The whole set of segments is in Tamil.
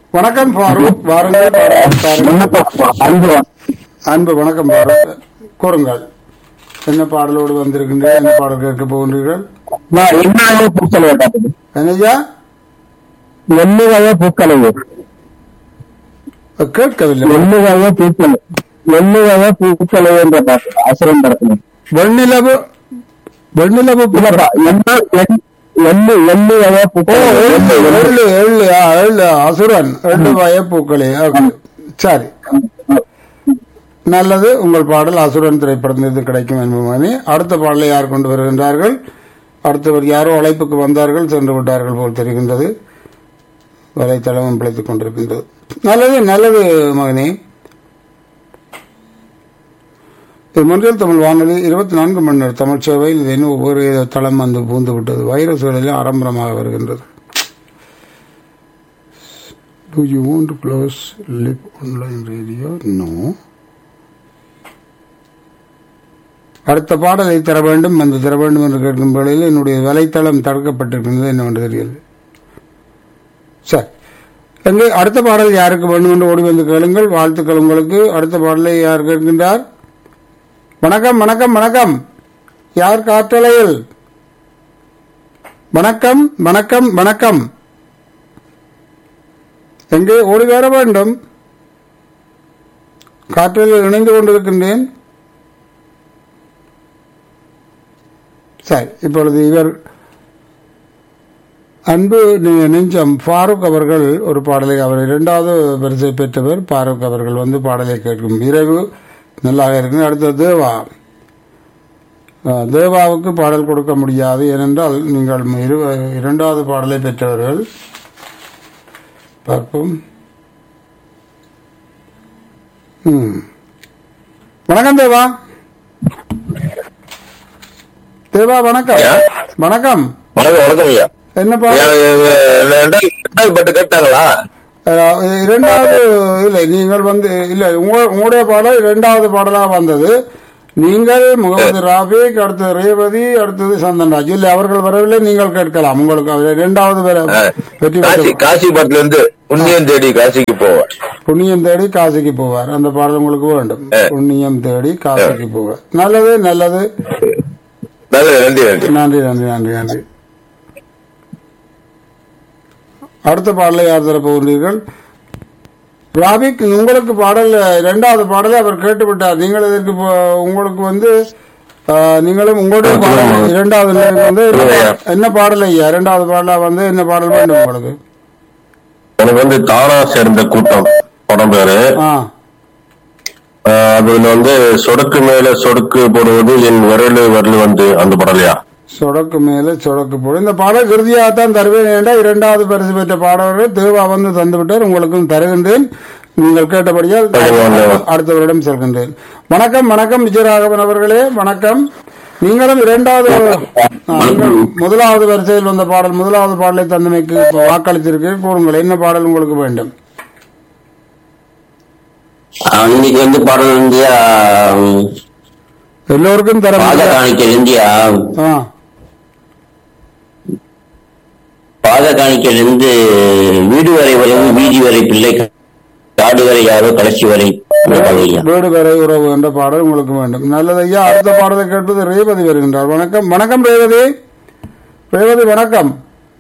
வணக்கம் ஃபாரூக் வாருங்கள் பாருங்கள். அன்பு அன்பு வணக்கம் ஃபாரூக் கூறுங்கள் என்ன பாடலோடு வந்திருக்கின்ற என்ன பாடல் கேட்க போகின்றீர்கள் நான் எண்ணாவே பூக்கலையை பார்த்தது என்னையா எண்ணுகைய பூக்கலையே கேட்கவில்லை எண்ணுகைய பூக்கலை எண்ணுகைய பூக்கலை என்ற பாட்டு அசுரன் படத்துல வெண்ணிலவு வெண்ணிலவு இல்லப்பா எண்ணு எண்- எண்ணு எண்ணுகைய ஓ பூக்கலை ஏழு ஏழு ஏழு ஆ, ஏழு அசுரன் ஏழு வயப்பூக்களே ஓகே. சரி நல்லது உங்கள் பாடல் அசுரன் திரைப்படத்திலிருந்து கிடைக்கும் என்பது அடுத்த பாடலை யார் கொண்டு வருகின்றார்கள் அடுத்தவர் யாரோ அழைப்புக்கு வந்தார்கள் சென்று விட்டார்கள் போல் தெரிகின்றது வலைத்தளமும் பிழைத்துக் கொண்டிருக்கின்றது நல்லது நல்லது மகனே இது மொன்றியல் தமிழ் வானொலி இருபத்தி நான்கு மணி நேரம் தமிழ் சேவையில் இது இன்னும் ஒவ்வொரு தளம் வந்து பூந்து விட்டது வைரஸ்களிலும் ஆரம்பரமாக வருகின்றது Do you want to close Lip Online Radio? No. அடுத்த பாடலை தர வேண்டும் என்று தர வேண்டும் என்று கேட்கும் வேளையில் என்னுடைய வலைத்தளம் தடுக்கப்பட்டிருக்கின்றது என்னவென்று தெரியல சரி எங்கே அடுத்த பாடல் யாருக்கு வேண்டும் என்று ஓடி வந்து கேளுங்கள் வாழ்த்துக்கள் உங்களுக்கு அடுத்த பாடலை யார் கேட்கின்றார் வணக்கம் வணக்கம் வணக்கம் யார் காற்றலையில் வணக்கம் வணக்கம் வணக்கம் எங்கே ஓடி வர வேண்டும் காற்றில் இணைந்து கொண்டிருக்கின்றேன் சரி இப்பொழுது இவர் அன்பு நெ- நெஞ்சம் ஃபாரூக் அவர்கள் ஒரு பாடலை அவர் இரண்டாவது பரிசை பெற்றவர் ஃபாரூக் அவர்கள் வந்து பாடலை கேட்கும் விரைவு நல்லாக இருக்கு அடுத்தது தேவா அஹ், தேவாவுக்கு பாடல் கொடுக்க முடியாது ஏனென்றால் நீங்கள் இரு- இரண்டாவது பாடலை பெற்றவர்கள் பார்ப்போம் ம். வணக்கம் தேவா தேவா வணக்கம் ஐயா. வணக்கம் வணக்கம் வணக்கம் ஐயா என்ன ஐயா, பாடல் இது ரெண்டாவது ரெண்டாவது பட்டு கேட்டாங்களா அஹ், இரண்டாவது இல்லை நீங்கள் வந்து இல்லை உங்க- உங்களுடைய பாடல் இரண்டாவது பாடலா வந்தது நீங்கள் முகமது ராபிக் அடுத்தது ரேவதி அடுத்தது சந்தன்ராஜ் இல்லை அவர்கள் வரவில்லை நீங்கள் கேட்கலாம் உங்களுக்கு அவர் இரண்டாவது வர வெற்றி காசி பெற்ற காசி பட்டுல இருந்து புண்ணியம் தேடி காசிக்கு போவேன் புண்ணியம் தேடி காசிக்கு போவார் அந்த பாடல் உங்களுக்கு வேண்டும் புண்ணியம் தேடி காசிக்கு போவார் நல்லது நல்லது நல்லது நன்றி நன்றி நன்றி நன்றி நன்றி நன்றி அடுத்த பாடலை யார் தர போகிறீர்கள் ராபிக் உங்களுக்கு பாடல் இரண்டாவது பாடலை அவர் கேட்டுவிட்டார் நீங்கள் இதற்கு போ- உங்களுக்கு வந்து ஆ, நீங்களும் உங்களுடைய பாடல் இரண்டாவது நிலைக்கு வந்து என்ன பாடல் ஐயா இரண்டாவது பாடலா வந்து என்ன பாடல் வேண்டும் உங்களுக்கு எனக்கு வந்து தானா சேர்ந்த கூட்டம் படம் பேரு ஆ ஆஹ் அதுல வந்து சொடுக்கு மேல சொடுக்கு போடுவது என் விரலு விரல் வந்து அந்த படலையா சொடக்கு மேல சொடக்கு போடு இந்த பாடல் இறுதியாக தான் தருவேன் என்றால் இரண்டாவது பரிசு பெற்ற பாடல்கள் தேவா வந்து தந்துவிட்டார் உங்களுக்கும் தருகின்றேன் நீங்கள் கேட்டபடியால் அடுத்தவரிடம் செல்கின்றேன் வணக்கம் வணக்கம் விஜயராகவன் அவர்களே வணக்கம் நீங்களும் இரண்டாவது ஆ, நீங்கள் முதலாவது வரிசையில் வந்த பாடல் முதலாவது பாடலை தந்தமைக்கு வாக்களித்திருக்கிறேன் கூறுங்கள் என்ன பாடல் உங்களுக்கு வேண்டும் இன்னைக்கு வந்து பாடல் இந்தியா எல்லோருக்கும் தர பாத முடியாது. காணிக்கல் இந்தியா ஆ பாத காணிக்கல் இருந்து வீடு வரை வரும் வீதி வரை பிள்ளை காடு வரை யாரோ கடைசி வரை இந்த பாடல் ஐயா. வீடு வரை உறவு என்ற பாடல் உங்களுக்கு வேண்டும் நல்லது ஐயா அடுத்த பாடலை கேட்பது ரேவதி வருகின்றார் வணக்கம் வணக்கம் ரேவதி ரேவதி வணக்கம்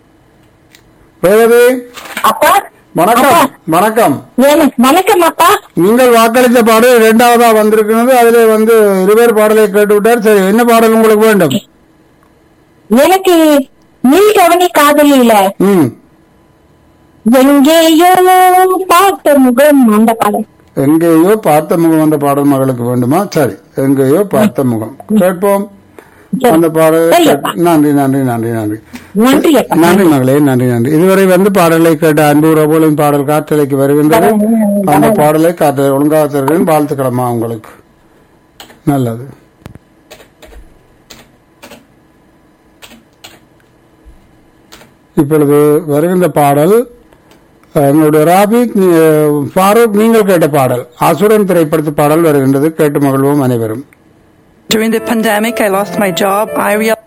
ரேவதி அப்பா வணக்கம் வணக்கம் ஏன் வணக்கம் அப்பா நீங்கள் வாக்களித்த பாடல் இரண்டாவதா வந்திருக்கிறது அதிலே வந்து இருவர் பாடலை கேட்டுவிட்டார் சரி என்ன பாடல் உங்களுக்கு வேண்டும் எனக்கு நீ கவனி காதலில ம் எங்கேயோ பார்த்த முகம் அந்த பாடல் எங்கேயோ பார்த்த முகம் என்ற பாடல் மகளுக்கு வேண்டுமா சரி எங்கேயோ பார்த்த முகம் கேட்போம் அந்த பாடல் கேட்- நன்றி நன்றி நன்றி நன்றி நன்றி அப்பா நன்றி மகளே நன்றி நன்றி இதுவரை வந்து பாடலை கேட்ட அன்பு ரபோலின் பாடல் காற்றலைக்கு வருகின்றது அந்த பாடலை காற்றை ஒழுங்காக தருகிறேன் வாழ்த்துக்கிழமா உங்களுக்கு நல்லது இப்பொழுது வருகின்ற பாடல் அஹ், எங்களுடைய ராபிக் அஹ், ஃபாரூக் நீங்கள் கேட்ட பாடல் அசுரன் திரைப்படத்து பாடல் வருகின்றது கேட்டு மகிழ்வோம் அனைவரும் During the pandemic, I lost my job. I realized